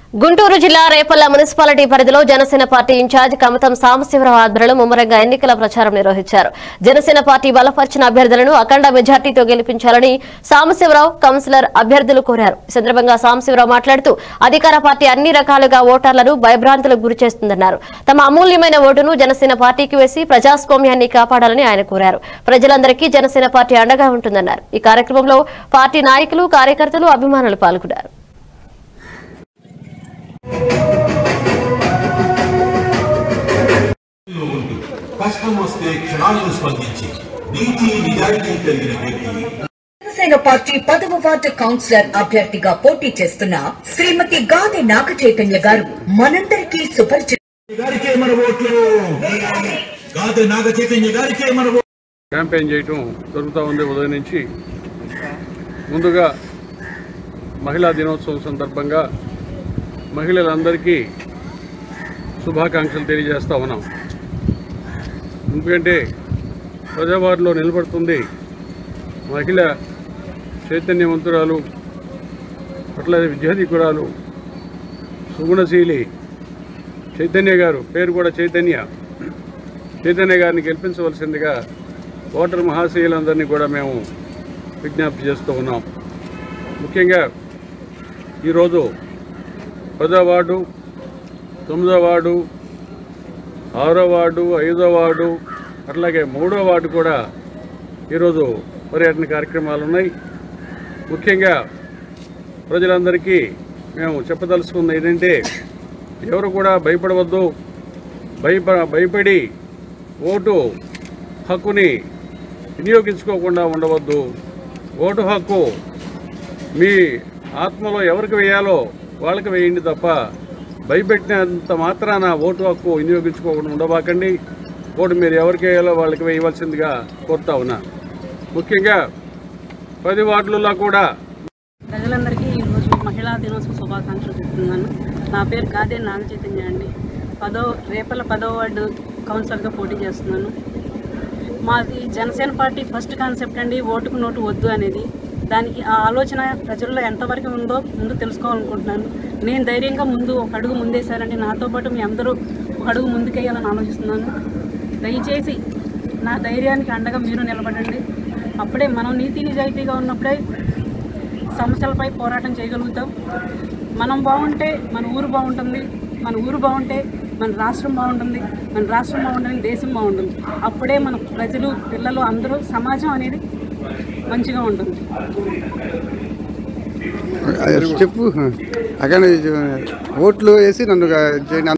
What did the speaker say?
గుంటూరు జిల్లా రేపల్ల మున్సిపాలిటీ పరిధిలో Janasena party incharge Kamatam Sambasiva Rao ఆధ్వర్యంలో ముమ్మరంగా ఎన్నికల ప్రచారం నిర్వహించారు జనసేన పార్టీ బలపరిచిన అభ్యర్థులను అఖండ మెజార్టీతో గెలిపించాలని సాంబశివరావు కౌన్సిలర్ అభ్యర్థులు కోరారు ఈ సందర్భంగా సాంబశివరావు మాట్లాడుతూ అధికార పార్టీ అన్ని రకాలుగా ఓటర్లను భయభ్రాంతులకు గురి చేస్తుందన్నారు తమ అమూల్యమైన ఓటును జనసేన పార్టీకి వేసి ప్రజాస్వామ్యాన్ని కాపాడాలని ఆయన కోరారు ప్రజలందరికీ జనసేన పార్టీ అండగా ఉంటుందన్నారు ఈ కార్యక్రమంలో పార్టీ నాయకులు కార్యకర్తలు అభిమానులు పాల్గొన్నారు లో ఉంటూ కష్టం వస్తే క్షణాలను స్పందించి నీతి నిజాయితీ కలిగిన వ్యక్తి జనసేన పార్టీ పదవ వార్డు కౌన్సిలర్ అభ్యర్థిగా పోటీ చేస్తున్న శ్రీమతి గాది నాగ చైతన్య గారు మనందరికీ సుపరిచిత గారికే మన ఓట్లు గాది నాగ చైతన్య గారికే మన ఓట్లు క్యాంపెయిన్ చేయటం జరుగుతూ ఉంది ఉదయం నుంచి ముందుగా మహిళా దినోత్సవం సందర్భంగా మహిళలందరికీ శుభాకాంక్షలు తెలియజేస్తా ఉన్నాం ఎందుకంటే ప్రజావారిలో నిలబడుతుంది మహిళ చైతన్యవంతురాలు అట్లాగే విద్యాధికురాలు సుగుణశీలి చైతన్య గారు పేరు కూడా చైతన్య చైతన్య గారిని గెలిపించవలసిందిగా ఓటర్ మహాశయులందరినీ కూడా మేము విజ్ఞప్తి చేస్తూ ఉన్నాం ముఖ్యంగా ఈరోజు పదో వార్డు తొమ్మిదో వార్డు ఆరో వార్డు ఐదో వార్డు అట్లాగే మూడో వార్డు కూడా ఈరోజు పర్యటన కార్యక్రమాలు ఉన్నాయి ముఖ్యంగా ప్రజలందరికీ మేము చెప్పదలుచుకుంది ఏంటంటే ఎవరు కూడా భయపడవద్దు భయప భయపడి ఓటు హక్కుని వినియోగించుకోకుండా ఉండవద్దు ఓటు హక్కు మీ ఆత్మలో ఎవరికి వేయాలో వాళ్ళకి వేయండి తప్ప భయపెట్టినంత మాత్రాన ఓటు హక్కు వినియోగించుకోకుండా ఉండబాకండి ఓటు మీరు ఎవరికి వేయాలో వాళ్ళకి వేయవలసిందిగా కోరుతా ఉన్నా ముఖ్యంగా పది వార్డులలో కూడా ప్రజలందరికీ ఈరోజు మహిళా దినోత్సవ శుభాకాంక్షలు చెప్తున్నాను నా పేరు గాదే నాగ చైతన్య అండి పదో రేపల పదో వార్డు కౌన్సిలర్గా పోటీ చేస్తున్నాను మాది జనసేన పార్టీ ఫస్ట్ కాన్సెప్ట్ అండి ఓటుకు నోటు వద్దు అనేది దానికి ఆ ఆలోచన ప్రజల్లో ఎంతవరకు ఉందో ముందు తెలుసుకోవాలనుకుంటున్నాను నేను ధైర్యంగా ముందు ఒక అడుగు ముందేశారండి నాతో పాటు మీ అందరూ ఒక అడుగు ముందుకేయాలని ఆలోచిస్తున్నాను దయచేసి నా ధైర్యానికి అండగా మీరు నిలబడండి అప్పుడే మనం నీతి నిజాయితీగా ఉన్నప్పుడే సమస్యలపై పోరాటం చేయగలుగుతాం మనం బాగుంటే మన ఊరు బాగుంటుంది మన ఊరు బాగుంటే మన రాష్ట్రం బాగుంటుంది మన రాష్ట్రం బాగుంటుంది దేశం బాగుంటుంది అప్పుడే మన ప్రజలు పిల్లలు అందరూ సమాజం అనేది మంచిగా ఉంటుంది చెప్పు అక్కడ ఓట్లు వేసి నన్ను చేయండి